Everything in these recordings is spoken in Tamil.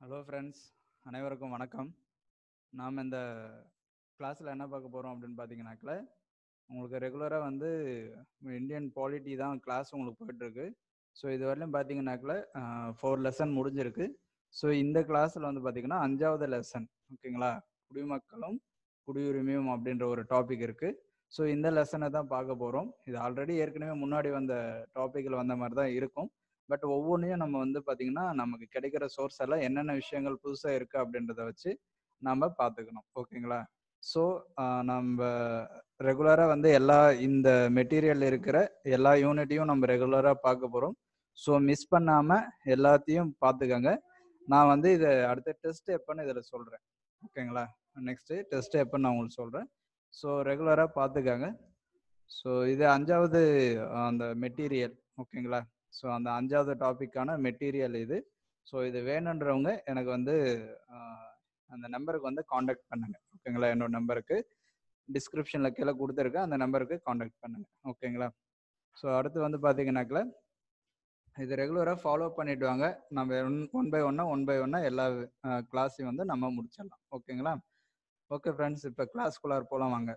ஹலோ ஃப்ரெண்ட்ஸ் அனைவருக்கும் வணக்கம் நாம் இந்த கிளாஸில் என்ன பார்க்க போகிறோம் அப்படின்னு பார்த்தீங்கன்னாக்கல உங்களுக்கு ரெகுலராக வந்து இந்தியன் பாலிட்டி தான் கிளாஸ் உங்களுக்கு போயிட்டுருக்கு ஸோ இது வரையிலும் பார்த்தீங்கன்னாக்கல ஃபோர் லெசன் முடிஞ்சிருக்கு ஸோ இந்த கிளாஸில் வந்து பார்த்தீங்கன்னா அஞ்சாவது லெசன் ஓகேங்களா குடிமக்களும் குடியுரிமையும் அப்படின்ற ஒரு டாபிக் இருக்குது ஸோ இந்த லெசனை தான் பார்க்க போகிறோம் இது ஆல்ரெடி ஏற்கனவே முன்னாடி வந்த டாப்பிக்கில் வந்த மாதிரி தான் இருக்கும் பட் ஒவ்வொன்றையும் நம்ம வந்து பார்த்தீங்கன்னா நமக்கு கிடைக்கிற சோர்ஸ் எல்லாம் என்னென்ன விஷயங்கள் புதுசாக இருக்குது அப்படின்றத வச்சு நம்ம பார்த்துக்கணும் ஓகேங்களா ஸோ நம்ம ரெகுலராக வந்து எல்லா இந்த மெட்டீரியல் இருக்கிற எல்லா யூனிட்டையும் நம்ம ரெகுலராக பார்க்க போகிறோம் ஸோ மிஸ் பண்ணாமல் எல்லாத்தையும் பார்த்துக்கங்க நான் வந்து இதை அடுத்த டெஸ்ட் எப்போன்னு இதில் சொல்கிறேன் ஓகேங்களா நெக்ஸ்ட்டு டெஸ்ட் எப்போன்னு நான் உங்களுக்கு சொல்கிறேன் ஸோ ரெகுலராக பார்த்துக்கங்க ஸோ இது அஞ்சாவது அந்த மெட்டீரியல் ஓகேங்களா ஸோ அந்த அஞ்சாவது டாப்பிக்கான மெட்டீரியல் இது ஸோ இது வேணுன்றவங்க எனக்கு வந்து அந்த நம்பருக்கு வந்து காண்டாக்ட் பண்ணுங்க ஓகேங்களா என்னோட நம்பருக்கு டிஸ்கிரிப்ஷனில் கீழே கொடுத்துருக்கேன் அந்த நம்பருக்கு காண்டாக்ட் பண்ணுங்க ஓகேங்களா ஸோ அடுத்து வந்து பார்த்தீங்கன்னாக்கல இது ரெகுலராக ஃபாலோ பண்ணிட்டு வாங்க நம்ம ஒன் ஒன் பை ஒன்னா ஒன் பை ஒன்னா எல்லா கிளாஸையும் வந்து நம்ம முடிச்சிடலாம் ஓகேங்களா ஓகே ஃப்ரெண்ட்ஸ் இப்போ கிளாஸ்குள்ளார் போகலாம் வாங்க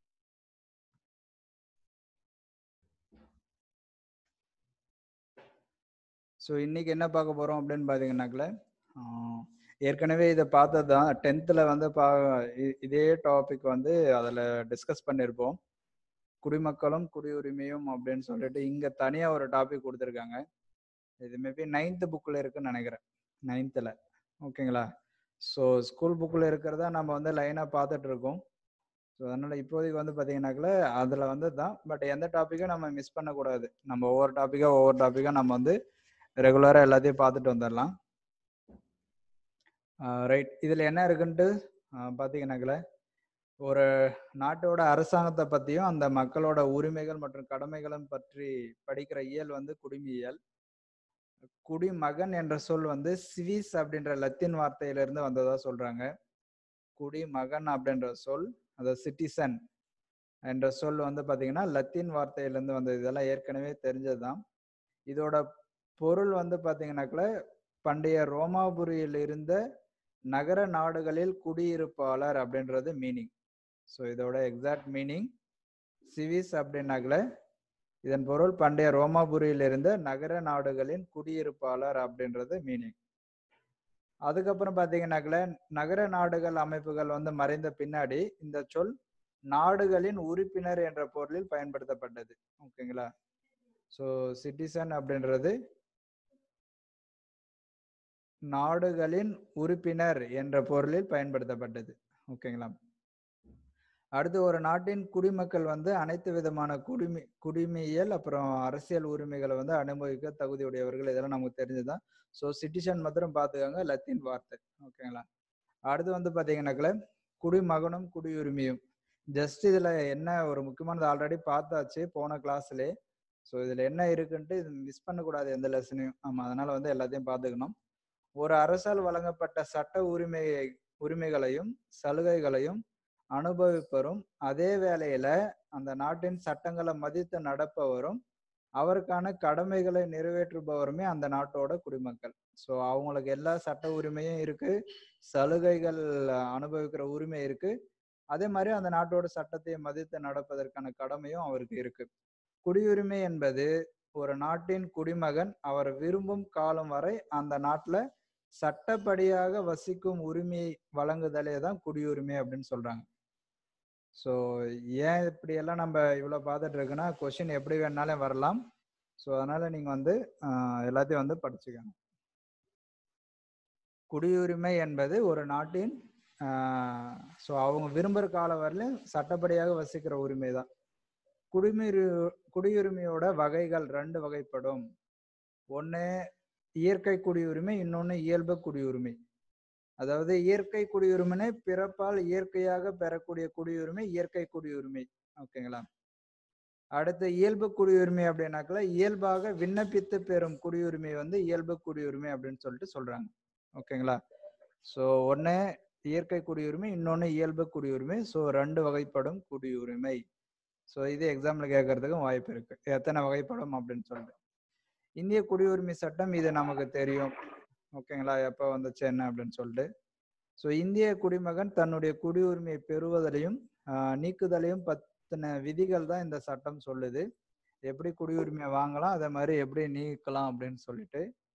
ஸோ இன்னைக்கு என்ன பார்க்க போகிறோம் அப்படின்னு பார்த்தீங்கன்னாக்கல ஏற்கனவே இதை பார்த்தது தான் டென்த்தில் வந்து பா இதே டாபிக் வந்து அதில் டிஸ்கஸ் பண்ணியிருப்போம் குடிமக்களும் குடியுரிமையும் அப்படின்னு சொல்லிட்டு இங்கே தனியாக ஒரு டாபிக் கொடுத்துருக்காங்க இது மேபி நைன்த்து புக்கில் இருக்குன்னு நினைக்கிறேன் நைன்த்தில் ஓகேங்களா ஸோ ஸ்கூல் புக்கில் இருக்கிறதா நம்ம வந்து லைனாக பார்த்துட்டு இருக்கோம் ஸோ அதனால் இப்போதைக்கு வந்து பார்த்தீங்கன்னாக்கல அதில் வந்து தான் பட் எந்த டாப்பிக்கும் நம்ம மிஸ் பண்ணக்கூடாது நம்ம ஒவ்வொரு டாப்பிக்காக ஒவ்வொரு டாப்பிக்காக நம்ம வந்து ரெகுலராக எல்லாத்தையும் பார்த்துட்டு வந்துடலாம் ரைட் இதில் என்ன இருக்குன்ட்டு பார்த்தீங்கன்னாக்கல ஒரு நாட்டோட அரசாங்கத்தை பற்றியும் அந்த மக்களோட உரிமைகள் மற்றும் கடமைகளும் பற்றி படிக்கிற இயல் வந்து குடிமியல் குடிமகன் என்ற சொல் வந்து சிவிஸ் அப்படின்ற லத்தீன் வார்த்தையிலிருந்து வந்ததா சொல்றாங்க குடிமகன் அப்படின்ற சொல் அந்த சிட்டிசன் என்ற சொல் வந்து பார்த்தீங்கன்னா லத்தீன் வார்த்தையிலேருந்து வந்தது இதெல்லாம் ஏற்கனவே தெரிஞ்சதுதான் இதோட பொருள் வந்து பார்த்தீங்கன்னாக்கல பண்டைய ரோமாபுரியில் இருந்த நகர நாடுகளில் குடியிருப்பாளர் அப்படின்றது மீனிங் ஸோ இதோட எக்ஸாக்ட் மீனிங் சிவிஸ் அப்படின்னாக்கல இதன் பொருள் பண்டைய ரோமாபுரியில் இருந்த நகர நாடுகளின் குடியிருப்பாளர் அப்படின்றது மீனிங் அதுக்கப்புறம் பார்த்தீங்கன்னாக்கல நகர நாடுகள் அமைப்புகள் வந்து மறைந்த பின்னாடி இந்த சொல் நாடுகளின் உறுப்பினர் என்ற பொருளில் பயன்படுத்தப்பட்டது ஓகேங்களா ஸோ சிட்டிசன் அப்படின்றது நாடுகளின் உறுப்பினர் என்ற பொருளில் பயன்படுத்தப்பட்டது ஓகேங்களா அடுத்து ஒரு நாட்டின் குடிமக்கள் வந்து அனைத்து விதமான குடிமை குடிமையியல் அப்புறம் அரசியல் உரிமைகளை வந்து அனுபவிக்க தகுதியுடையவர்கள் இதெல்லாம் நமக்கு தெரிஞ்சுதான் ஸோ சிட்டிசன் மாத்திரம் பார்த்துக்கோங்க லத்தீன் வார்த்தை ஓகேங்களா அடுத்து வந்து பார்த்தீங்கன்னாக்கல குடிமகனும் குடியுரிமையும் ஜஸ்ட் இதில் என்ன ஒரு முக்கியமானது ஆல்ரெடி பார்த்தாச்சு போன கிளாஸ்லே ஸோ இதில் என்ன இருக்குன்ட்டு இது மிஸ் பண்ணக்கூடாது எந்த லெசனையும் ஆமாம் அதனால வந்து எல்லாத்தையும் பார்த்துக்கணும் ஒரு அரசால் வழங்கப்பட்ட சட்ட உரிமை உரிமைகளையும் சலுகைகளையும் அனுபவிப்பவரும் அதே வேளையில அந்த நாட்டின் சட்டங்களை மதித்து நடப்பவரும் அவருக்கான கடமைகளை நிறைவேற்றுபவருமே அந்த நாட்டோட குடிமக்கள் ஸோ அவங்களுக்கு எல்லா சட்ட உரிமையும் இருக்கு சலுகைகள் அனுபவிக்கிற உரிமை இருக்கு அதே மாதிரி அந்த நாட்டோட சட்டத்தை மதித்து நடப்பதற்கான கடமையும் அவருக்கு இருக்கு குடியுரிமை என்பது ஒரு நாட்டின் குடிமகன் அவர் விரும்பும் காலம் வரை அந்த நாட்டில் சட்டப்படியாக வசிக்கும் உரிமையை வழங்குதலே தான் குடியுரிமை அப்படின்னு சொல்றாங்க ஸோ ஏன் இப்படியெல்லாம் நம்ம இவ்வளோ பார்த்துட்டு இருக்குன்னா கொஷின் எப்படி வேணாலும் வரலாம் ஸோ அதனால நீங்க வந்து எல்லாத்தையும் வந்து படிச்சுக்கணும் குடியுரிமை என்பது ஒரு நாட்டின் ஸோ அவங்க விரும்புகிற காலம் வரலையும் சட்டப்படியாக வசிக்கிற உரிமை தான் குடிமை குடியுரிமையோட வகைகள் ரெண்டு வகைப்படும் ஒன்று இயற்கை குடியுரிமை இன்னொன்று இயல்பு குடியுரிமை அதாவது இயற்கை குடியுரிமைனே பிறப்பால் இயற்கையாக பெறக்கூடிய குடியுரிமை இயற்கை குடியுரிமை ஓகேங்களா அடுத்து இயல்பு குடியுரிமை அப்படின்னாக்கல இயல்பாக விண்ணப்பித்து பெறும் குடியுரிமை வந்து இயல்பு குடியுரிமை அப்படின்னு சொல்லிட்டு சொல்றாங்க ஓகேங்களா ஸோ ஒன்று இயற்கை குடியுரிமை இன்னொன்று இயல்பு குடியுரிமை ஸோ ரெண்டு வகைப்படும் குடியுரிமை ஸோ இது எக்ஸாம்பிள் கேட்கறதுக்கும் வாய்ப்பு இருக்கு எத்தனை வகைப்படும் அப்படின்னு சொல்லிட்டு இந்திய குடியுரிமை சட்டம் இது நமக்கு தெரியும் ஓகேங்களா எப்போ வந்துச்சு என்ன அப்படின்னு சொல்லிட்டு ஸோ இந்திய குடிமகன் தன்னுடைய குடியுரிமையை பெறுவதிலையும் ஆஹ், நீக்குதலையும் பத்தின விதிகள் தான் இந்த சட்டம் சொல்லுது எப்படி குடியுரிமையை வாங்கலாம் அதே மாதிரி எப்படி நீக்கலாம் அப்படின்னு சொல்லிட்டு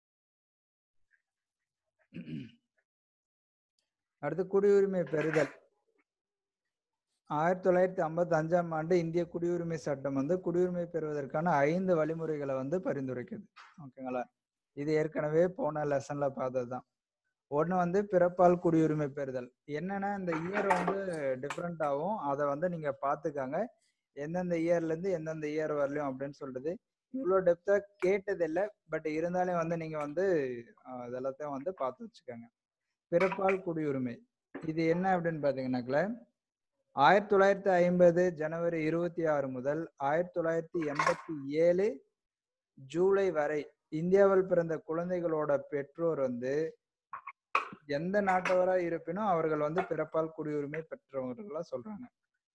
அடுத்து குடியுரிமை பெறுதல் ஆயிரத்தி தொள்ளாயிரத்தி ஐம்பத்தி அஞ்சாம் ஆண்டு இந்திய குடியுரிமை சட்டம் வந்து குடியுரிமை பெறுவதற்கான ஐந்து வழிமுறைகளை வந்து பரிந்துரைக்குது ஓகேங்களா இது ஏற்கனவே போன லெசன்ல பார்த்தது தான் ஒன்று வந்து பிறப்பால் குடியுரிமை பெறுதல் என்னன்னா இந்த இயர் வந்து டிஃப்ரெண்ட் ஆகும் அதை வந்து நீங்க பார்த்துக்கங்க எந்தெந்த இயர்ல இருந்து எந்தெந்த இயர் வரலையும் அப்படின்னு சொல்றது இவ்வளோ டெப்தா கேட்டதில்லை பட் இருந்தாலும் வந்து நீங்க வந்து ஆஹ், இதெல்லாத்தையும் வந்து பார்த்து வச்சுக்கோங்க பிறப்பால் குடியுரிமை இது என்ன அப்படின்னு பார்த்தீங்கன்னாக்கல ஆயிரத்தி தொள்ளாயிரத்தி ஐம்பது ஜனவரி இருபத்தி ஆறு முதல் ஆயிரத்தி தொள்ளாயிரத்தி எண்பத்தி ஏழு ஜூலை வரை இந்தியாவில் பிறந்த குழந்தைகளோட பெற்றோர் வந்து எந்த நாட்டவரா இருப்பினும் அவர்கள் வந்து பிறப்பால் குடியுரிமை பெற்றவர்களா சொல்றாங்க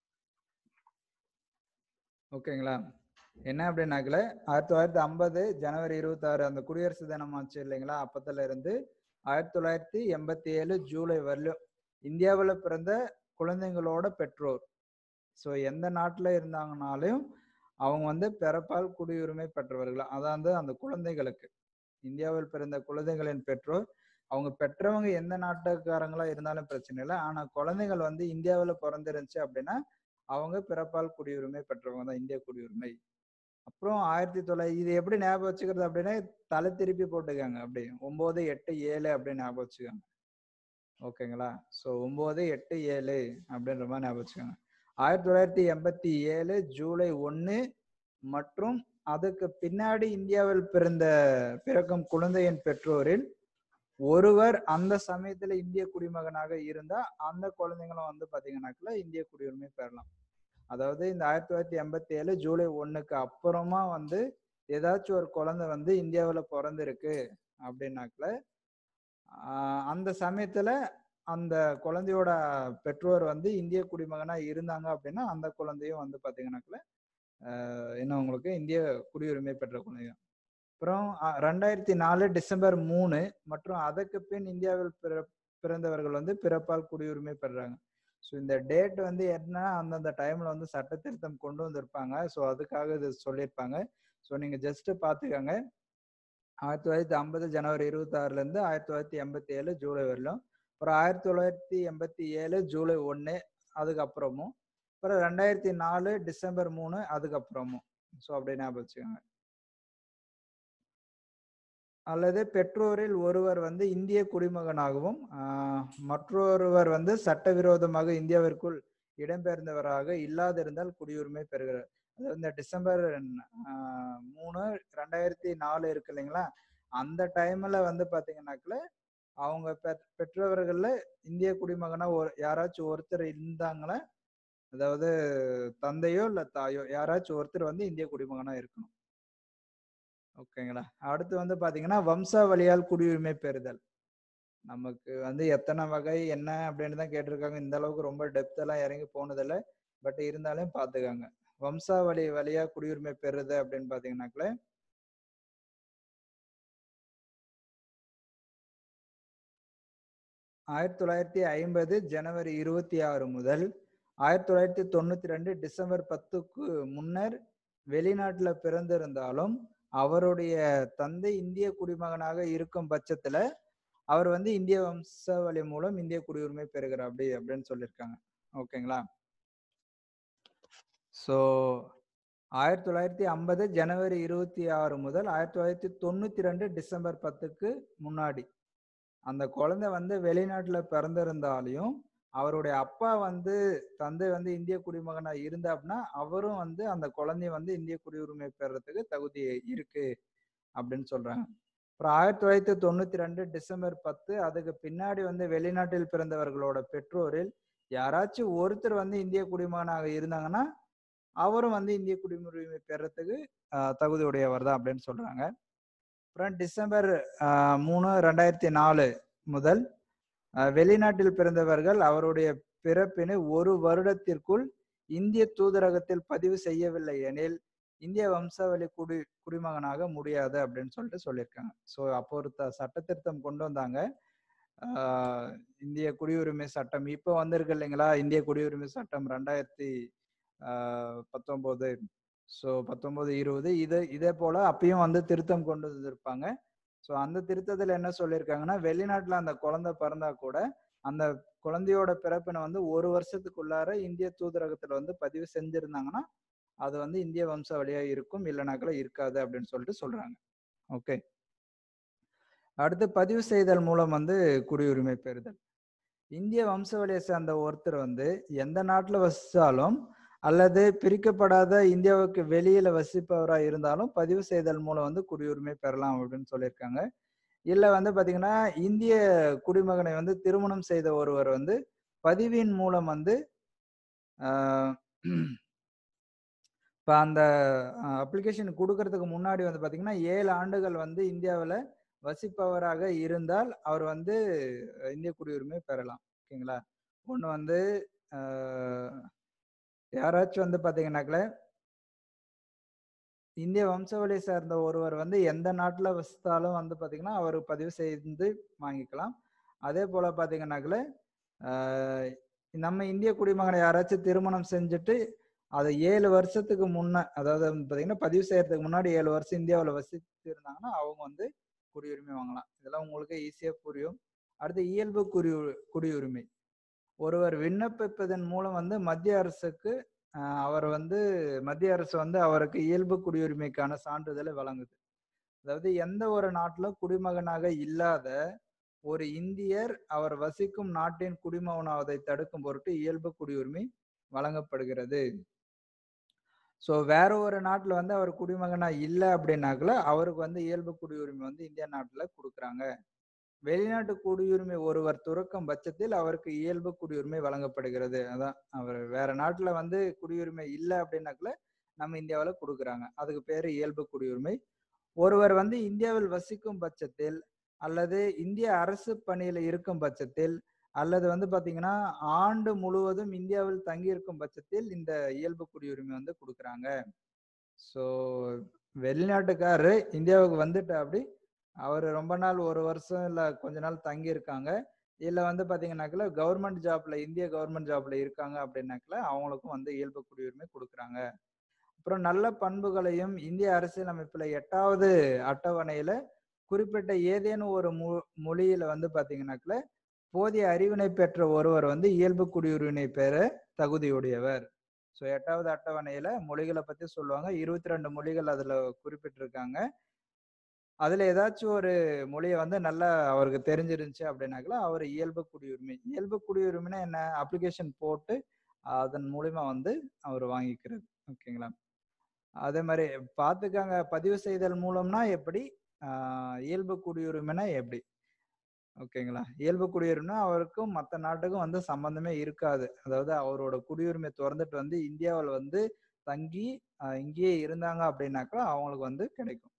ஓகேங்களா என்ன அப்படின்னாக்கல ஆயிரத்தி தொள்ளாயிரத்தி ஐம்பது ஜனவரி இருபத்தாறு அந்த குடியரசு தினம் ஆச்சு இல்லைங்களா அப்பத்துல இருந்து ஆயிரத்தி தொள்ளாயிரத்தி எண்பத்தி ஏழு ஜூலை வரலும் இந்தியாவில் பிறந்த குழந்தைங்களோட பெற்றோர் ஸோ எந்த நாட்டில் இருந்தாங்கனாலும் அவங்க வந்து பிறப்பால் குடியுரிமை பெற்றவர்கள் அதாவது அந்த குழந்தைகளுக்கு இந்தியாவில் பிறந்த குழந்தைகளின் பெற்றோர் அவங்க பெற்றவங்க எந்த நாட்டுக்காரங்களா இருந்தாலும் பிரச்சனை இல்லை ஆனா குழந்தைகள் வந்து இந்தியாவில் பிறந்திருந்துச்சு அப்படின்னா அவங்க பிறப்பால் குடியுரிமை பெற்றவங்க தான் இந்திய குடியுரிமை அப்புறம் ஆயிரத்தி தொள்ளாயிரத்தி இது எப்படி ஞாபகம் வச்சுக்கிறது அப்படின்னா தலை திருப்பி போட்டுக்காங்க அப்படி ஒன்பது எட்டு ஏழு அப்படின்னு ஞாபகம் வச்சுக்காங்க ஓகேங்களா ஸோ ஒன்பது எட்டு ஏழு அப்படின்ற மாதிரி ஞாபகம் வச்சுக்கோங்க ஆயிரத்தி தொள்ளாயிரத்தி எண்பத்தி ஏழு ஜூலை ஒன்று மற்றும் அதுக்கு பின்னாடி இந்தியாவில் பிறந்த பிறக்கும் குழந்தையின் பெற்றோரில் ஒருவர் அந்த சமயத்துல இந்திய குடிமகனாக இருந்தா அந்த குழந்தைங்களும் வந்து பாத்தீங்கன்னாக்கல இந்திய குடியுரிமை பெறலாம் அதாவது இந்த ஆயிரத்தி தொள்ளாயிரத்தி எண்பத்தி ஏழு ஜூலை ஒண்ணுக்கு அப்புறமா வந்து ஏதாச்சும் ஒரு குழந்தை வந்து இந்தியாவுல பிறந்திருக்கு அப்படின்னாக்கல ஆஹ் அந்த சமயத்துல அந்த குழந்தையோட பெற்றோர் வந்து இந்திய குடிமகனா இருந்தாங்க அப்படின்னா அந்த குழந்தையும் வந்து பாத்தீங்கன்னாக்கல ஆஹ் என்ன உங்களுக்கு இந்திய குடியுரிமை பெற்ற குழந்தை அப்புறம் அஹ், ரெண்டாயிரத்தி நாலு டிசம்பர் மூணு மற்றும் அதற்கு பின் இந்தியாவில் பிற பிறந்தவர்கள் வந்து பிறப்பால் குடியுரிமை பெறுறாங்க ஸோ இந்த டேட் வந்து என்ன அந்தந்த டைம்ல வந்து சட்ட திருத்தம் கொண்டு வந்திருப்பாங்க ஸோ அதுக்காக இது சொல்லியிருப்பாங்க ஸோ நீங்க ஜஸ்ட் பார்த்துக்கோங்க ஆயிரத்தி தொள்ளாயிரத்தி ஐம்பது ஜனவரி இருபத்தாறுல இருந்து ஆயிரத்தி தொள்ளாயிரத்தி எண்பத்தி ஏழு ஜூலை வரலும் அப்புறம் ஆயிரத்தி தொள்ளாயிரத்தி எண்பத்தி ஏழு ஜூலை ஒன்று அதுக்கப்புறமும் அப்புறம் ரெண்டாயிரத்தி நாலு டிசம்பர் மூணு அதுக்கப்புறமும் ஸோ அப்படி ஞாபகம் வச்சுக்கோங்க அல்லது பெற்றோரில் ஒருவர் வந்து இந்திய குடிமகனாகவும் ஆஹ், மற்றொருவர் வந்து சட்டவிரோதமாக இந்தியாவிற்குள் இடம்பெயர்ந்தவராக இல்லாதிருந்தால் குடியுரிமை பெறுகிறார் அதாவது இந்த டிசம்பர் ஆஹ், மூணு ரெண்டாயிரத்தி நாலு இருக்கு இல்லைங்களா அந்த டைம்ல வந்து பாத்தீங்கன்னாக்கல அவங்க பெற் பெற்றவர்கள்ல இந்திய குடிமகனா ஒரு யாராச்சும் ஒருத்தர் இருந்தாங்களா அதாவது தந்தையோ இல்ல தாயோ யாராச்சும் ஒருத்தர் வந்து இந்திய குடிமகனா இருக்கணும் ஓகேங்களா அடுத்து வந்து பாத்தீங்கன்னா வம்சாவளியால் குடியுரிமை பெறுதல் நமக்கு வந்து எத்தனை வகை என்ன அப்படின்னு தான் கேட்டிருக்காங்க இந்த அளவுக்கு ரொம்ப டெப்த் எல்லாம் இறங்கி போனதில்ல பட் இருந்தாலும் பாத்துக்கோங்க வம்சாவளி வழியா குடியுரிமை பெறுது அப்படின்னு பாத்தீங்கன்னாக்கல ஆயிரத்தி தொள்ளாயிரத்தி ஐம்பது ஜனவரி இருபத்தி ஆறு முதல் ஆயிரத்தி தொள்ளாயிரத்தி தொண்ணூத்தி ரெண்டு டிசம்பர் பத்துக்கு முன்னர் வெளிநாட்டுல பிறந்திருந்தாலும் அவருடைய தந்தை இந்திய குடிமகனாக இருக்கும் பட்சத்துல அவர் வந்து இந்திய வம்சாவளி மூலம் இந்திய குடியுரிமை பெறுகிறார் அப்படி அப்படின்னு சொல்லியிருக்காங்க ஓகேங்களா ஸோ ஆயிரத்தி தொள்ளாயிரத்தி ஐம்பது ஜனவரி இருபத்தி ஆறு முதல் ஆயிரத்தி தொள்ளாயிரத்தி தொண்ணூத்தி ரெண்டு டிசம்பர் பத்துக்கு முன்னாடி அந்த குழந்தை வந்து வெளிநாட்டுல பிறந்திருந்தாலையும் அவருடைய அப்பா வந்து தந்தை வந்து இந்திய குடிமகனா இருந்தாப்னா அவரும் வந்து அந்த குழந்தைய வந்து இந்திய குடியுரிமை பெறறதுக்கு தகுதி இருக்கு அப்படின்னு சொல்றாங்க அப்புறம் ஆயிரத்தி தொள்ளாயிரத்தி தொண்ணூத்தி ரெண்டு டிசம்பர் பத்து அதுக்கு பின்னாடி வந்து வெளிநாட்டில் பிறந்தவர்களோட பெற்றோரில் யாராச்சும் ஒருத்தர் வந்து இந்திய குடிமகனாக இருந்தாங்கன்னா அவரும் வந்து இந்திய குடியுரிமை பெறறதுக்கு ஆஹ், தகுதி உடையவர் தான் அப்படின்னு சொல்றாங்க அப்புறம் டிசம்பர் ஆஹ், மூணு ரெண்டாயிரத்தி நாலு முதல் ஆஹ், வெளிநாட்டில் பிறந்தவர்கள் அவருடைய பிறப்பினை ஒரு வருடத்திற்குள் இந்திய தூதரகத்தில் பதிவு செய்யவில்லை எனில் இந்திய வம்சாவளி குடி குடிமகனாக முடியாது அப்படின்னு சொல்லிட்டு சொல்லியிருக்காங்க ஸோ அப்போ ஒரு த- சட்ட திருத்தம் கொண்டு வந்தாங்க ஆஹ் இந்திய குடியுரிமை சட்டம் இப்போ வந்திருக்கு இல்லைங்களா இந்திய குடியுரிமை சட்டம் ரெண்டாயிரத்தி ஆஹ் பத்தொன்பது ஸோ பத்தொன்பது இருபது இது இதே போல அப்பயும் வந்து திருத்தம் கொண்டு வந்திருப்பாங்க ஸோ அந்த திருத்தத்தில் என்ன சொல்லியிருக்காங்கன்னா வெளிநாட்டில் அந்த குழந்தை பிறந்தா கூட அந்த குழந்தையோட பிறப்பினை வந்து ஒரு வருஷத்துக்குள்ளார இந்திய தூதரகத்தில் வந்து பதிவு செஞ்சிருந்தாங்கன்னா அது வந்து இந்திய வம்சாவளியா இருக்கும் இல்லைனாக்கல இருக்காது அப்படின்னு சொல்லிட்டு சொல்றாங்க ஓகே அடுத்து பதிவு செய்தல் மூலம் வந்து குடியுரிமை பெறுதல் இந்திய வம்சாவளியை சேர்ந்த ஒருத்தர் வந்து எந்த நாட்டில் வசித்தாலும் அல்லது பிரிக்கப்படாத இந்தியாவுக்கு வெளியில வசிப்பவராக இருந்தாலும் பதிவு செய்தல் மூலம் வந்து குடியுரிமை பெறலாம் அப்படின்னு சொல்லியிருக்காங்க இல்லை வந்து பார்த்தீங்கன்னா இந்திய குடிமகனை வந்து திருமணம் செய்த ஒருவர் வந்து பதிவின் மூலம் வந்து இப்போ அந்த அப்ளிகேஷன் கொடுக்கறதுக்கு முன்னாடி வந்து பார்த்தீங்கன்னா ஏழு ஆண்டுகள் வந்து இந்தியாவில் வசிப்பவராக இருந்தால் அவர் வந்து அஹ், இந்திய குடியுரிமை பெறலாம் ஓகேங்களா ஒன்று வந்து அஹ், யாராச்சும் வந்து பார்த்தீங்கன்னாக்கல இந்திய வம்சாவளியை சேர்ந்த ஒருவர் வந்து எந்த நாட்டில் வசித்தாலும் வந்து பார்த்தீங்கன்னா அவர் பதிவு செய்து வாங்கிக்கலாம் அதே போல் பார்த்தீங்கன்னாக்கல ஆஹ் நம்ம இந்திய குடிமகனை யாராச்சும் திருமணம் செஞ்சுட்டு அதை ஏழு வருஷத்துக்கு முன்ன அதாவது வந்து பார்த்தீங்கன்னா பதிவு செய்யறதுக்கு முன்னாடி ஏழு வருஷம் இந்தியாவில் வசித்து இருந்தாங்கன்னா அவங்க வந்து குடியுரிமை வாங்கலாம் இதெல்லாம் உங்களுக்கு ஈஸியாக புரியும் அடுத்து இயல்பு குடி குடியுரிமை ஒருவர் விண்ணப்பிப்பதன் மூலம் வந்து மத்திய அரசுக்கு ஆஹ் அவர் வந்து மத்திய அரசு வந்து அவருக்கு இயல்பு குடியுரிமைக்கான சான்றிதழை வழங்குது அதாவது எந்த ஒரு நாட்டிலும் குடிமகனாக இல்லாத ஒரு இந்தியர் அவர் வசிக்கும் நாட்டின் குடிமகனாவதை தடுக்கும் பொருட்டு இயல்பு குடியுரிமை வழங்கப்படுகிறது ஸோ வேற ஒரு நாட்டில் வந்து அவர் குடிமகனா இல்லை அப்படின்னாக்கல அவருக்கு வந்து இயல்பு குடியுரிமை வந்து இந்திய நாட்டில் கொடுக்குறாங்க வெளிநாட்டு குடியுரிமை ஒருவர் துறக்கும் பட்சத்தில் அவருக்கு இயல்பு குடியுரிமை வழங்கப்படுகிறது அதான் அவர் வேற நாட்டில் வந்து குடியுரிமை இல்லை அப்படின்னாக்கல நம்ம இந்தியாவில் கொடுக்குறாங்க அதுக்கு பேர் இயல்பு குடியுரிமை ஒருவர் வந்து இந்தியாவில் வசிக்கும் பட்சத்தில் அல்லது இந்திய அரசு பணியில் இருக்கும் பட்சத்தில் அல்லது வந்து பாத்தீங்கன்னா ஆண்டு முழுவதும் இந்தியாவில் தங்கி இருக்கும் பட்சத்தில் இந்த இயல்பு குடியுரிமை வந்து கொடுக்குறாங்க ஸோ வெளிநாட்டுக்காரரு இந்தியாவுக்கு வந்துட்டு அப்படி அவர் ரொம்ப நாள் ஒரு வருஷம் இல்லை கொஞ்ச நாள் தங்கி இருக்காங்க இல்லை வந்து பார்த்தீங்கன்னாக்கல கவர்மெண்ட் ஜாப்ல இந்திய கவர்மெண்ட் ஜாப்ல இருக்காங்க அப்படின்னாக்கல அவங்களுக்கும் வந்து இயல்பு குடியுரிமை கொடுக்குறாங்க அப்புறம் நல்ல பண்புகளையும் இந்திய அரசியலமைப்புல எட்டாவது அட்டவணையில குறிப்பிட்ட ஏதேனும் ஒரு மொ மொழியில வந்து பாத்தீங்கன்னாக்கல போதிய அறிவினை பெற்ற ஒருவர் வந்து இயல்பு குடியுரிமை பெற தகுதியுடையவர் ஸோ எட்டாவது அட்டவணையில மொழிகளை பத்தி சொல்லுவாங்க இருபத்தி ரெண்டு மொழிகள் அதுல குறிப்பிட்டிருக்காங்க அதுல ஏதாச்சும் ஒரு மொழியை வந்து நல்லா அவருக்கு தெரிஞ்சிருந்துச்சு அப்படின்னாக்கல அவர் இயல்பு குடியுரிமை இயல்பு குடியுரிமைனா என்ன அப்ளிகேஷன் போட்டு அதன் மூலியமா வந்து அவர் வாங்கிக்கிறது ஓகேங்களா அதே மாதிரி பார்த்துக்காங்க பதிவு செய்தல் மூலம்னா எப்படி ஆஹ் இயல்பு குடியுரிமைனா எப்படி ஓகேங்களா இயல்பு குடியுரிமைனா அவருக்கும் மற்ற நாட்டுக்கும் வந்து சம்பந்தமே இருக்காது அதாவது அவரோட குடியுரிமை திறந்துட்டு வந்து இந்தியாவில் வந்து தங்கி ஆஹ் இங்கேயே இருந்தாங்க அப்படின்னாக்கா அவங்களுக்கு வந்து கிடைக்கும்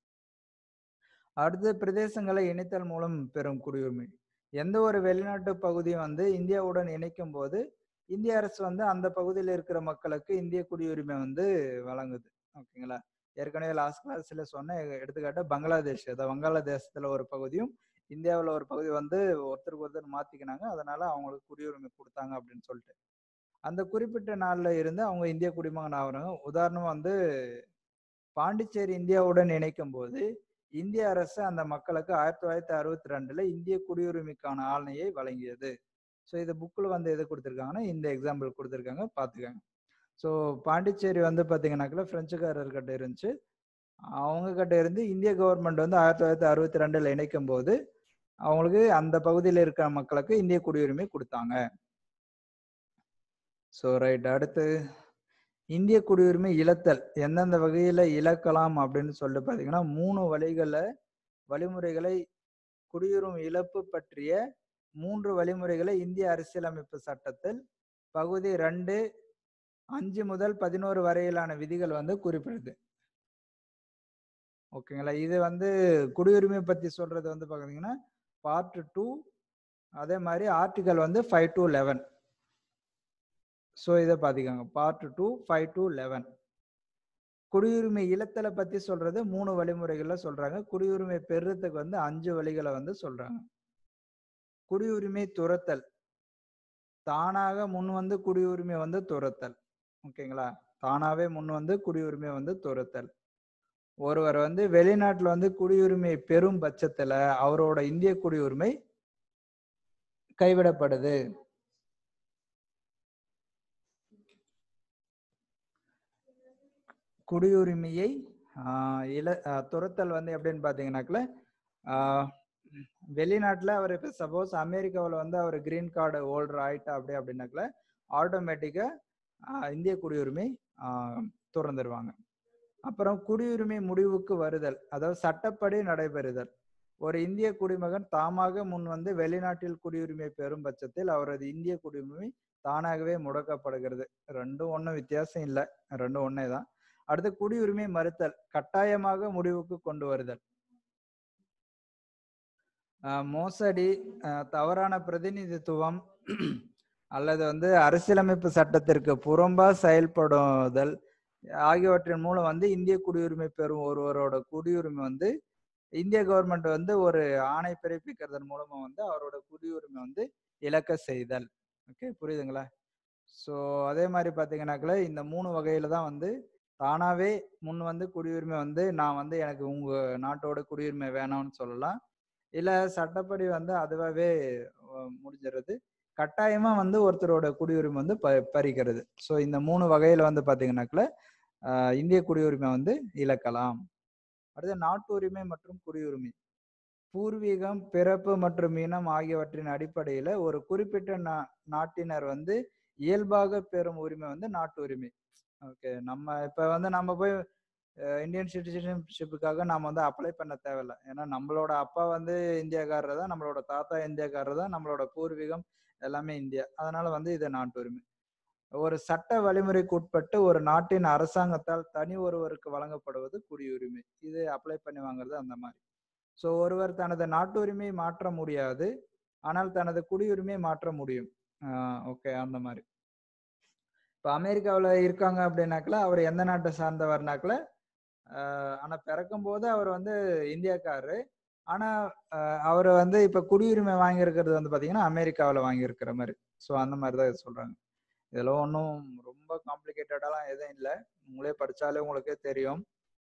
அடுத்து பிரதேசங்களை இணைத்தல் மூலம் பெறும் குடியுரிமை எந்த ஒரு வெளிநாட்டு பகுதியும் வந்து இந்தியாவுடன் இணைக்கும் போது இந்திய அரசு வந்து அந்த பகுதியில் இருக்கிற மக்களுக்கு இந்திய குடியுரிமை வந்து வழங்குது ஓகேங்களா ஏற்கனவே லாஸ்ட் கிளாஸ்ல சொன்ன எடுத்துக்காட்டு பங்களாதேஷ் அதாவது வங்காளதேசத்துல ஒரு பகுதியும் இந்தியாவில் ஒரு பகுதி வந்து ஒருத்தருக்கு ஒருத்தர் மாத்திக்கினாங்க அதனால அவங்களுக்கு குடியுரிமை கொடுத்தாங்க அப்படின்னு சொல்லிட்டு அந்த குறிப்பிட்ட நாள்ல இருந்து அவங்க இந்திய குடிமகன் ஆகுறாங்க உதாரணமா வந்து பாண்டிச்சேரி இந்தியாவுடன் இணைக்கும் போது இந்திய அரசு அந்த மக்களுக்கு ஆயிரத்தி தொள்ளாயிரத்தி அறுபத்தி ரெண்டுல இந்திய குடியுரிமைக்கான ஆணையை வழங்கியது ஸோ இது புக்கில் வந்து எது கொடுத்துருக்காங்கன்னா இந்த எக்ஸாம்பிள் கொடுத்துருக்காங்க பார்த்துக்கோங்க ஸோ பாண்டிச்சேரி வந்து பார்த்தீங்கன்னாக்கா பிரெஞ்சுக்காரர்கிட்ட இருந்துச்சு அவங்க கிட்ட இருந்து இந்திய கவர்மெண்ட் வந்து ஆயிரத்தி தொள்ளாயிரத்தி அறுபத்தி ரெண்டுல இணைக்கும் போது அவங்களுக்கு அந்த பகுதியில் இருக்கிற மக்களுக்கு இந்திய குடியுரிமை கொடுத்தாங்க ஸோ ரைட் அடுத்து இந்திய குடியுரிமை இழத்தல் எந்தெந்த வகையில இழக்கலாம் அப்படின்னு சொல்லிட்டு பார்த்தீங்கன்னா மூணு வழிகளில் வழிமுறைகளை குடியுரிமை இழப்பு பற்றிய மூன்று வழிமுறைகளை இந்திய அரசியலமைப்பு சட்டத்தில் பகுதி ரெண்டு அஞ்சு முதல் பதினோரு வரையிலான விதிகள் வந்து குறிப்பிடுது ஓகேங்களா இது வந்து குடியுரிமை பத்தி சொல்றது வந்து பாத்தீங்கன்னா பார்ட் டூ அதே மாதிரி ஆர்டிகல் வந்து ஃபைவ் டு லெவன் ஸோ இதை பார்த்துக்கோங்க part two five to eleven குடியுரிமை இழத்தலை பத்தி சொல்றது மூணு வழிமுறைகள்ல சொல்றாங்க குடியுரிமை பெறுறதுக்கு வந்து அஞ்சு வழிகளை வந்து சொல்றாங்க குடியுரிமை துரத்தல் தானாக முன் வந்து குடியுரிமை வந்து துரத்தல் ஓகேங்களா தானாவே முன் வந்து குடியுரிமை வந்து துரத்தல் ஒருவர் வந்து வெளிநாட்டுல வந்து குடியுரிமை பெறும் பட்சத்துல அவரோட இந்திய குடியுரிமை கைவிடப்படுது குடியுரிமையை ஆஹ் இல ஆஹ் துரத்தல் வந்து எப்படின்னு பாத்தீங்கன்னாக்கல ஆஹ் வெளிநாட்டுல அவர் இப்போ சப்போஸ் அமெரிக்காவில் வந்து அவர் கிரீன் கார்டு ஹோல்டர் ஆயிட்டா அப்படி அப்படின்னாக்கல ஆட்டோமேட்டிக்கா இந்திய குடியுரிமை ஆஹ் துறந்துருவாங்க அப்புறம் குடியுரிமை முடிவுக்கு வருதல் அதாவது சட்டப்படி நடைபெறுதல் ஒரு இந்திய குடிமகன் தாமாக முன் வந்து வெளிநாட்டில் குடியுரிமை பெறும் பட்சத்தில் அவரது இந்திய குடியுரிமை தானாகவே முடக்கப்படுகிறது ரெண்டும் ஒன்றும் வித்தியாசம் இல்லை ரெண்டும் ஒன்னே தான் அடுத்து குடியுரிமை மறுத்தல் கட்டாயமாக முடிவுக்கு கொண்டு வருதல் ஆஹ் மோசடி ஆஹ் தவறான பிரதிநிதித்துவம் அல்லது வந்து அரசியலமைப்பு சட்டத்திற்கு புறம்பா செயல்படுதல் ஆகியவற்றின் மூலம் வந்து இந்திய குடியுரிமை பெறும் ஒருவரோட குடியுரிமை வந்து இந்திய கவர்மெண்ட் வந்து ஒரு ஆணை பிறப்பிக்கிறதன் மூலமா வந்து அவரோட குடியுரிமை வந்து இழக்க செய்தல் ஓகே புரியுதுங்களா ஸோ அதே மாதிரி பார்த்தீங்கன்னாக்கல இந்த மூணு வகையில தான் வந்து தானாவே முன் வந்து குடியுரிமை வந்து நான் வந்து எனக்கு உங்க நாட்டோட குடியுரிமை வேணாம்னு சொல்லலாம் இல்ல சட்டப்படி வந்து அதுவாகவே அஹ், முடிஞ்சிடுறது கட்டாயமா வந்து ஒருத்தரோட குடியுரிமை வந்து ப பறிக்கிறது ஸோ இந்த மூணு வகையில வந்து பாத்தீங்கன்னாக்கல ஆஹ், இந்திய குடியுரிமை வந்து இழக்கலாம் அடுத்து நாட்டு உரிமை மற்றும் குடியுரிமை பூர்வீகம் பிறப்பு மற்றும் இனம் ஆகியவற்றின் அடிப்படையில ஒரு குறிப்பிட்ட நா நாட்டினர் வந்து இயல்பாக பெறும் உரிமை வந்து நாட்டு உரிமை ஓகே நம்ம இப்ப வந்து நம்ம போய் அஹ், இந்தியன் சிட்டிசன்ஷிப்புக்காக நாம வந்து அப்ளை பண்ண தேவையில்ல ஏன்னா நம்மளோட அப்பா வந்து இந்தியாக்காரர் தான் நம்மளோட தாத்தா இந்தியாக்காரர் தான் நம்மளோட பூர்வீகம் எல்லாமே இந்தியா அதனால வந்து இது நாட்டு உரிமை ஒரு சட்ட வழிமுறைக்கு உட்பட்டு ஒரு நாட்டின் அரசாங்கத்தால் தனி ஒருவருக்கு வழங்கப்படுவது குடியுரிமை இது அப்ளை பண்ணி வாங்குறது அந்த மாதிரி ஸோ ஒருவர் தனது நாட்டு உரிமையை மாற்ற முடியாது ஆனால் தனது குடியுரிமையை மாற்ற முடியும் ஓகே அந்த மாதிரி இப்போ அமெரிக்காவில் இருக்காங்க அப்படின்னாக்கல அவர் எந்த நாட்டை சார்ந்தவர்னாக்கல ஆனால் பிறக்கும் போது அவர் வந்து இந்தியாக்காரரு ஆனால் அவர் வந்து இப்போ குடியுரிமை வாங்கியிருக்கிறது வந்து பார்த்தீங்கன்னா அமெரிக்காவில் வாங்கியிருக்கிற மாதிரி ஸோ அந்த மாதிரி தான் இது சொல்கிறாங்க இதெல்லாம் ஒன்றும் ரொம்ப காம்ப்ளிகேட்டடாலாம் எதுவும் இல்லை உங்களே படித்தாலே உங்களுக்கே தெரியும்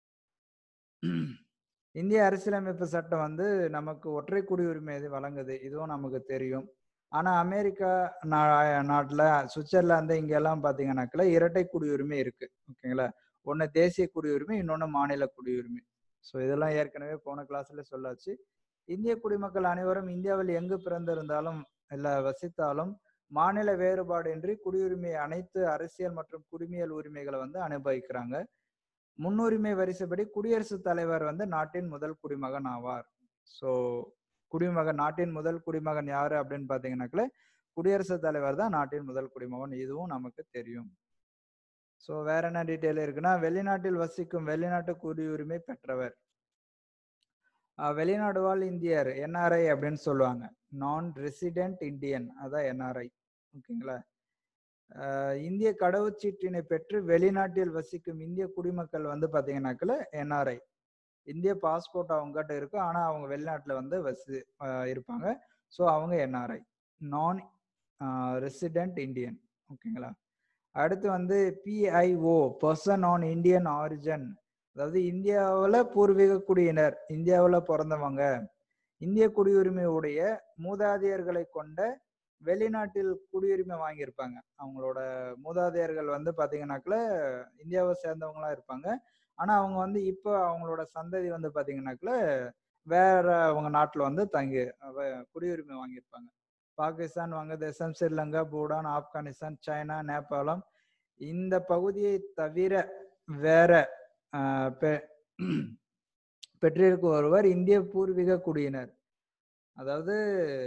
இந்திய அரசியலமைப்பு சட்டம் வந்து நமக்கு ஒற்றை குடியுரிமை இது வழங்குது இதுவும் நமக்கு தெரியும் ஆனா அமெரிக்கா நா- நாட்டுல சுவிட்சர்லாந்து இங்க எல்லாம் பாத்தீங்கன்னாக்கல இரட்டை குடியுரிமை இருக்கு ஓகேங்களா ஒண்ணு தேசிய குடியுரிமை இன்னொன்னு மாநில குடியுரிமை ஸோ இதெல்லாம் ஏற்கனவே போன கிளாஸ்ல சொல்லாச்சு இந்திய குடிமக்கள் அனைவரும் இந்தியாவில் எங்கு பிறந்திருந்தாலும் இல்ல வசித்தாலும் மாநில வேறுபாடின்றி குடியுரிமை அனைத்து அரசியல் மற்றும் குடிமையல் உரிமைகளை வந்து அனுபவிக்கிறாங்க முன்னுரிமை வரிசைப்படி குடியரசுத் தலைவர் வந்து நாட்டின் முதல் குடிமகன் ஆவார் ஸோ குடிமகன் நாட்டின் முதல் குடிமகன் யாரு அப்படின்னு பாத்தீங்கன்னாக்கல குடியரசுத் தலைவர் தான் நாட்டின் முதல் குடிமகன் இதுவும் நமக்கு தெரியும் ஸோ வேற என்ன டீட்டெயில் இருக்குன்னா வெளிநாட்டில் வசிக்கும் வெளிநாட்டு குடியுரிமை பெற்றவர் அஹ் வெளிநாடு வாழ் இந்தியர் என்ஆர்ஐ அப்படின்னு சொல்லுவாங்க நான் ரெசிடென்ட் இந்தியன் அதான் என்ஆர்ஐ ஓகேங்களா அஹ் இந்திய கடவுச்சீட்டினை பெற்று வெளிநாட்டில் வசிக்கும் இந்திய குடிமக்கள் வந்து பாத்தீங்கன்னாக்கல என்ஆர்ஐ இந்திய பாஸ்போர்ட் அவங்ககிட்ட இருக்கு ஆனா அவங்க வெளிநாட்டுல வந்து வசி அஹ் இருப்பாங்க ஸோ அவங்க என்ஆர்ஐ நான் ரெசிடென்ட் இந்தியன் ஓகேங்களா அடுத்து வந்து PIO person on Indian origin அதாவது இந்தியாவில் பூர்வீக குடியினர் இந்தியாவில் பிறந்தவங்க இந்திய குடியுரிமை உடைய மூதாதையர்களை கொண்ட வெளிநாட்டில் குடியுரிமை வாங்கியிருப்பாங்க அவங்களோட மூதாதையர்கள் வந்து பாத்தீங்கன்னாக்கல இந்தியாவை சேர்ந்தவங்களா இருப்பாங்க ஆனா அவங்க வந்து இப்போ அவங்களோட சந்ததி வந்து பாத்தீங்கன்னாக்கல வேற அவங்க நாட்டுல வந்து தங்கி அவ- குடியுரிமை வாங்கியிருப்பாங்க பாகிஸ்தான் வங்கதேசம் ஸ்ரீலங்கா பூடான் ஆப்கானிஸ்தான் சைனா நேபாளம் இந்த பகுதியை தவிர வேற ஆஹ், பெ- பெற்றிருக்கும் ஒருவர் இந்திய பூர்வீக குடியினர் அதாவது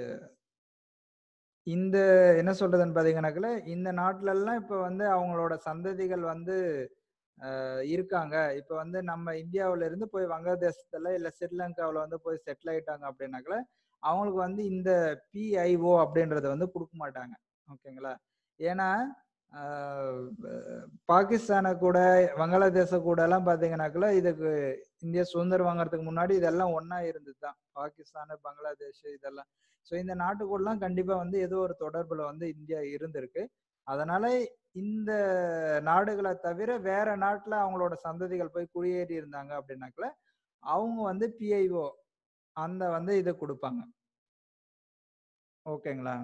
இந்த என்ன சொல்றதுன்னு பாத்தீங்கன்னாக்கல இந்த நாட்டுல எல்லாம் இப்ப வந்து அவங்களோட சந்ததிகள் வந்து ஆஹ், இருக்காங்க இப்ப வந்து நம்ம இந்தியாவுல இருந்து போய் வங்கதேசத்துல இல்ல ஸ்ரீலங்காவுல வந்து போய் செட்டில் ஆயிட்டாங்க அப்படின்னாக்கல அவங்களுக்கு வந்து இந்த பிஐஓ அப்படின்றத வந்து கொடுக்க மாட்டாங்க ஓகேங்களா ஏன்னா ஆஹ் பாகிஸ்தானை கூட வங்காளதேச கூட எல்லாம் பாத்தீங்கன்னாக்கல இதுக்கு இந்தியா சுதந்திரம் வாங்குறதுக்கு முன்னாடி இதெல்லாம் ஒண்ணா இருந்தது தான் பாகிஸ்தான் பங்களாதேஷ் இதெல்லாம் ஸோ இந்த நாட்டுக்கூடலாம் கண்டிப்பா வந்து ஏதோ ஒரு தொடர்புல வந்து இந்தியா இருந்திருக்கு அதனால இந்த நாடுகளை தவிர வேற நாட்டுல அவங்களோட சந்ததிகள் போய் குடியேறி இருந்தாங்க அப்படின்னாக்கல அவங்க வந்து பிஐஓ அந்த வந்து இதை கொடுப்பாங்க ஓகேங்களா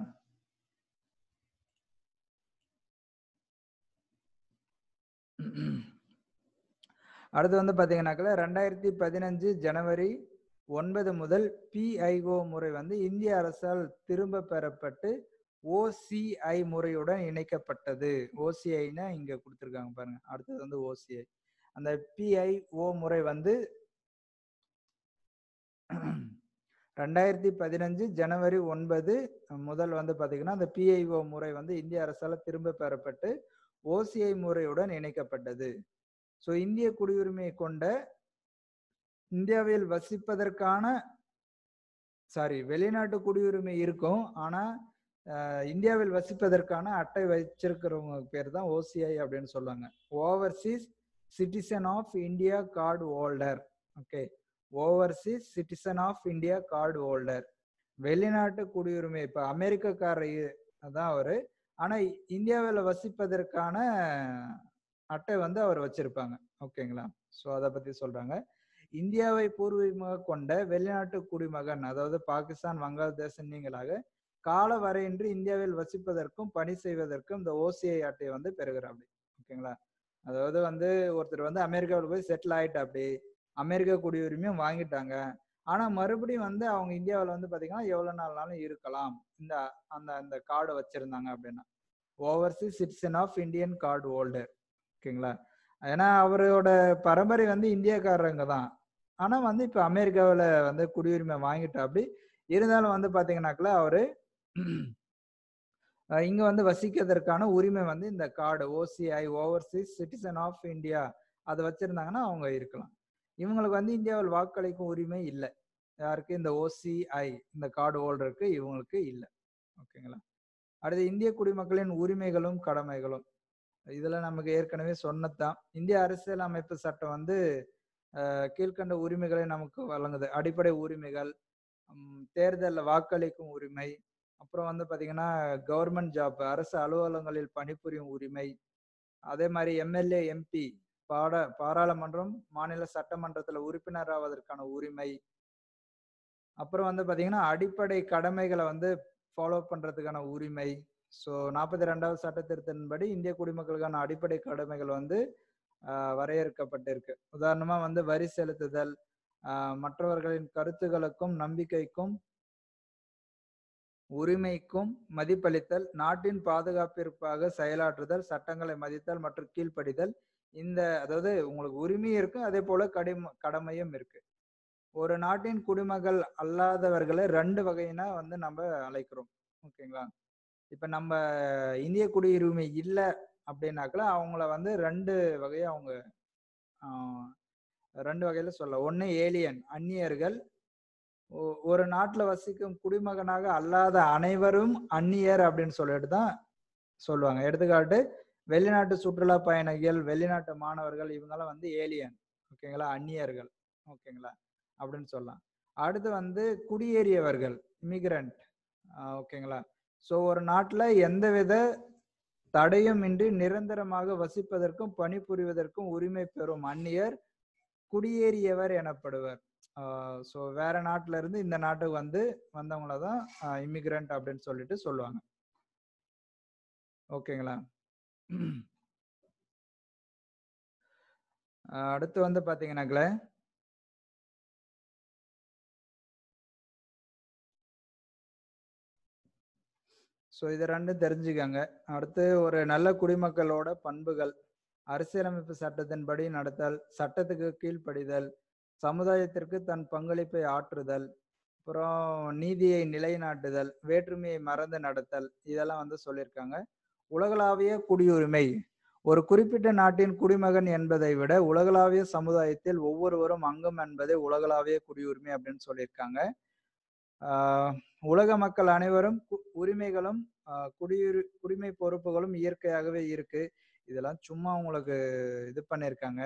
அடுத்து வந்து பாத்தீங்கன்னாக்கல ரெண்டாயிரத்தி பதினஞ்சு ஜனவரி ஒன்பது முதல் பிஐஓ முறை வந்து இந்திய அரசால் திரும்ப பெறப்பட்டு ஓசிஐ முறையுடன் இணைக்கப்பட்டது ஓசிஐனா இங்க கொடுத்துருக்காங்க பாருங்க அடுத்தது வந்து ஓசிஐ அந்த பிஐஓ முறை வந்து ரெண்டாயிரத்தி பதினஞ்சு ஜனவரி ஒன்பது முதல் வந்து பாத்தீங்கன்னா அந்த பிஐஓ முறை வந்து இந்திய அரசால திரும்ப பெறப்பட்டு ஓசிஐ முறையுடன் இணைக்கப்பட்டது ஸோ இந்திய குடியுரிமையை கொண்ட இந்தியாவில் வசிப்பதற்கான சாரி வெளிநாட்டு குடியுரிமை இருக்கும் ஆனா அஹ், இந்தியாவில் வசிப்பதற்கான அட்டை வச்சிருக்கிறவங்க பேர் தான் ஓசிஐ அப்படின்னு சொல்லுவாங்க overseas citizen of India card holder okay overseas citizen of India card holder வெளிநாட்டு குடியுரிமை இப்ப அமெரிக்கக்காரர் தான் அவரு ஆனா இந்தியாவில் வசிப்பதற்கான அட்டை வந்து அவர் வச்சிருப்பாங்க ஓகேங்களா ஸோ அதை பத்தி சொல்றாங்க இந்தியாவை பூர்வீகமாக கொண்ட வெளிநாட்டு குடிமகன் அதாவது பாகிஸ்தான் வங்காளதேசம் நீங்களாக கால வரையின்றி இந்தியாவில் வசிப்பதற்கும் பணி செய்வதற்கும் இந்த ஓசிஐ அட்டையை வந்து பெறுகிறார் அப்படி ஓகேங்களா அதாவது வந்து ஒருத்தர் வந்து அமெரிக்காவில் போய் செட்டில் ஆயிட்டா அப்படி அமெரிக்க குடியுரிமையும் வாங்கிட்டாங்க ஆனா மறுபடியும் வந்து அவங்க இந்தியாவில் வந்து பாத்தீங்கன்னா எவ்வளவு நாள்னாலும் இருக்கலாம் இந்த அந்த அந்த கார்டை வச்சிருந்தாங்க அப்படின்னா overseas citizen of Indian card holder ஓகேங்களா ஏன்னா அவரோட பரம்பரை வந்து இந்தியக்காரங்க தான் ஆனா வந்து இப்ப அமெரிக்காவில் வந்து குடியுரிமை வாங்கிட்டா அப்படி இருந்தாலும் வந்து பாத்தீங்கன்னாக்கல அவரு அஹ் இங்க வந்து வசிக்கிறதற்கான உரிமை வந்து இந்த card OCI overseas citizen of India அதை வச்சிருந்தாங்கன்னா அவங்க இருக்கலாம் இவங்களுக்கு வந்து இந்தியாவில் வாக்களிக்கும் உரிமை இல்லை யாருக்கு இந்த ஓசிஐ இந்த கார்டு ஹோல்டருக்கு இவங்களுக்கு இல்லை ஓகேங்களா அடுத்து இந்திய குடிமக்களின் உரிமைகளும் கடமைகளும் இதுல நமக்கு ஏற்கனவே சொன்னதுதான் இந்திய அரசியல் அமைப்பு சட்டம் வந்து அஹ், கீழ்க்கண்ட உரிமைகளை நமக்கு வழங்குது அடிப்படை உரிமைகள் உம், தேர்தல்ல வாக்களிக்கும் உரிமை அப்புறம் வந்து பாத்தீங்கன்னா கவர்மெண்ட் ஜாப் அரசு அலுவலகங்களில் பணிபுரியும் உரிமை அதே மாதிரி எம்எல்ஏ எம்பி பாட பாராளுமன்றம் மாநில சட்டமன்றத்துல உறுப்பினர் ஆவதற்கான உரிமை அப்புறம் வந்து பாத்தீங்கன்னா அடிப்படை கடமைகளை வந்து ஃபாலோ பண்றதுக்கான உரிமை ஸோ நாற்பத்தி ரெண்டாவது சட்ட திருத்தின்படி இந்திய குடிமக்களுக்கான அடிப்படை கடமைகள் வந்து ஆஹ், வரையறுக்கப்பட்டிருக்கு உதாரணமா வந்து வரி செலுத்துதல் ஆஹ், மற்றவர்களின் கருத்துகளுக்கும் நம்பிக்கைக்கும் உரிமைக்கும் மதிப்பளித்தல் நாட்டின் பாதுகாப்பிற்காக செயலாற்றுதல் சட்டங்களை மதித்தல் மற்றும் கீழ்ப்படிதல் இந்த அதாவது உங்களுக்கு உரிமையும் இருக்கு அதே போல கடிம கடமையும் இருக்கு ஒரு நாட்டின் குடிமகள் அல்லாதவர்களை ரெண்டு வகையினா வந்து நம்ம அழைக்கிறோம் ஓகேங்களா இப்ப நம்ம இந்திய குடியுரிமை இல்லை அப்படின்னாக்கல அவங்கள வந்து ரெண்டு வகையா அவங்க ஆஹ், ரெண்டு வகையில சொல்ல ஒண்ணு ஏலியன் அந்நியர்கள் ஒ- ஒரு நாட்டுல வசிக்கும் குடிமகனாக அல்லாத அனைவரும் அந்நியர் அப்படின்னு சொல்லிட்டு தான் சொல்லுவாங்க எடுத்துக்காட்டு வெளிநாட்டு சுற்றுலா பயணிகள் வெளிநாட்டு மாணவர்கள் இவங்கெல்லாம் வந்து ஏலியன் ஓகேங்களா அந்நியர்கள் ஓகேங்களா அப்படின்னு சொல்லலாம் அடுத்து வந்து குடியேறியவர்கள் இமிகிரண்ட் ஓகேங்களா ஸோ ஒரு நாட்டுல எந்தவித தடையுமின்றி நிரந்தரமாக வசிப்பதற்கும் பணிபுரிவதற்கும் உரிமை பெறும் அந்நியர் குடியேறியவர் எனப்படுவர் ஸோ வேற நாட்டுல இருந்து இந்த நாட்டுக்கு வந்து வந்தவங்கள தான் இமிகிரண்ட் அப்படின்னு சொல்லிட்டு சொல்லுவாங்க ஓகேங்களா ஆஹ் அடுத்து வந்து பாத்தீங்கன்னாக்கல ஸோ இது ரெண்டும் தெரிஞ்சுக்கங்க அடுத்து ஒரு நல்ல குடிமக்களோட பண்புகள் அரசியலமைப்பு சட்டத்தின்படி நடத்தல் சட்டத்துக்கு கீழ்ப்படிதல் சமுதாயத்திற்கு தன் பங்களிப்பை ஆற்றுதல் அப்புறம் நீதியை நிலைநாட்டுதல் வேற்றுமையை மறந்து நடத்தல் இதெல்லாம் வந்து சொல்லியிருக்காங்க உலகளாவிய குடியுரிமை ஒரு குறிப்பிட்ட நாட்டின் குடிமகன் என்பதை விட உலகளாவிய சமுதாயத்தில் ஒவ்வொருவரும் அங்கம் என்பதே உலகளாவிய குடியுரிமை அப்படின்னு சொல்லியிருக்காங்க ஆஹ் உலக மக்கள் அனைவரும் கு- உரிமைகளும் ஆஹ் குடியுரி குடிமை பொறுப்புகளும் இயற்கையாகவே இருக்கு இதெல்லாம் சும்மா உங்களுக்கு இது பண்ணியிருக்காங்க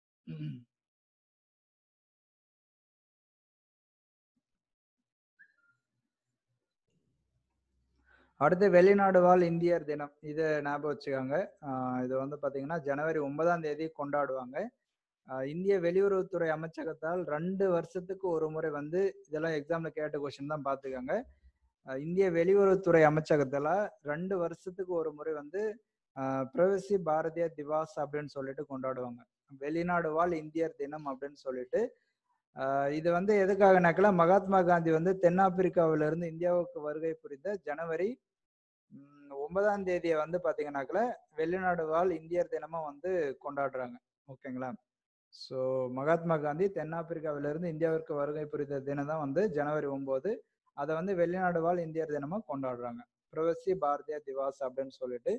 அடுத்து வெளிநாடு வாழ் இந்தியர் தினம் இது ஞாபகம் வச்சுக்கோங்க ஆஹ் இது வந்து பாத்தீங்கன்னா ஜனவரி ஒன்பதாம் தேதி கொண்டாடுவாங்க ஆஹ் இந்திய வெளியுறவுத்துறை அமைச்சகத்தால் ரெண்டு வருஷத்துக்கு ஒரு முறை வந்து இதெல்லாம் எக்ஸாம்ல கேட்ட கொஸ்டின் தான் பார்த்துக்கோங்க ஆஹ் இந்திய வெளியுறவுத்துறை அமைச்சகத்துல ரெண்டு வருஷத்துக்கு ஒரு முறை வந்து ஆஹ் பிரவசி பாரதிய திவாஸ் அப்படின்னு சொல்லிட்டு கொண்டாடுவாங்க வெளிநாடு வாழ் இந்தியர் தினம் அப்படின்னு சொல்லிட்டு ஆஹ் இது வந்து எதுக்காகனாக்கல மகாத்மா காந்தி வந்து தென்னாப்பிரிக்காவில இருந்து இந்தியாவுக்கு வருகை புரிந்த ஜனவரி உம், ஒன்பதாம் தேதியை வந்து பாத்தீங்கன்னாக்கல வெளிநாடு வாழ் இந்தியர் தினமா வந்து கொண்டாடுறாங்க ஓகேங்களா ஸோ மகாத்மா காந்தி தென்னாப்பிரிக்காவில இருந்து இந்தியாவிற்கு வருகை புரிந்த தினம் தான் வந்து ஜனவரி ஒன்பது அதை வந்து வெளிநாடு வாழ் இந்தியர் தினமா கொண்டாடுறாங்க பிரவசி பாரதிய திவாஸ் அப்படின்னு சொல்லிட்டு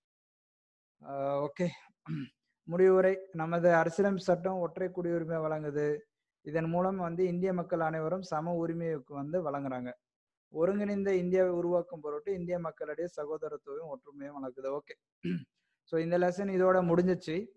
ஓகே முடிவுரை நமது அரசியலமைப்பு சட்டம் ஒற்றை குடியுரிமை வழங்குது இதன் மூலம் வந்து இந்திய மக்கள் அனைவரும் சம உரிமைக்கு வந்து வழங்குறாங்க ஒருங்கிணைந்த இந்தியாவை உருவாக்கும் பொருட்டு இந்திய மக்களிடையே சகோதரத்துவம் ஒற்றுமையும் வளர்க்குது ஓகே ஸோ இந்த லெசன் இதோட முடிஞ்சிச்சு